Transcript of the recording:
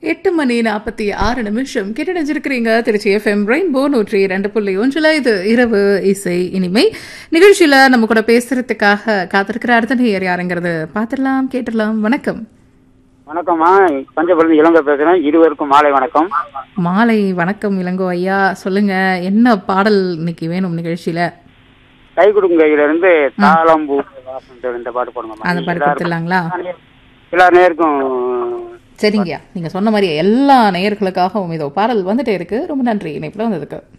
எட்டு மணி நாற்பத்தி ஆறு நிமிஷம் கேட்டடைஞ்சிருக்கிறீங்க திருச்சி எஃப்எம் ரெயின்போ நூற்றி ரெண்டு புள்ளி ஒன்றில் இது இரவு இசை இனிமை நிகழ்ச்சியில் நம்ம கூட பேசுறதுக்காக காத்திருக்கிற அடுத்த நேயர் யாருங்கிறது பார்த்துடலாம் கேட்டுடலாம் வணக்கம் வணக்கம்மா பஞ்சபுரம் இளங்க பேசுறேன் இருவருக்கும் மாலை வணக்கம் மாலை வணக்கம் இளங்கோ ஐயா சொல்லுங்க என்ன பாடல் இன்னைக்கு வேணும் நிகழ்ச்சியில கை கொடுக்கும் கையில இருந்து தாளம்பூ வாசம் இந்த பாட்டு போடுங்கம்மா அந்த பாட்டு கொடுத்துடலாங்களா எல்லா நேருக்கும் சரிங்கய்யா நீங்க சொன்ன மாதிரி எல்லா நேயர்களுக்காகவும் இதோ பாடல் வந்துட்டே இருக்கு ரொம்ப நன்றி இணைப்புல வந்ததுக்கு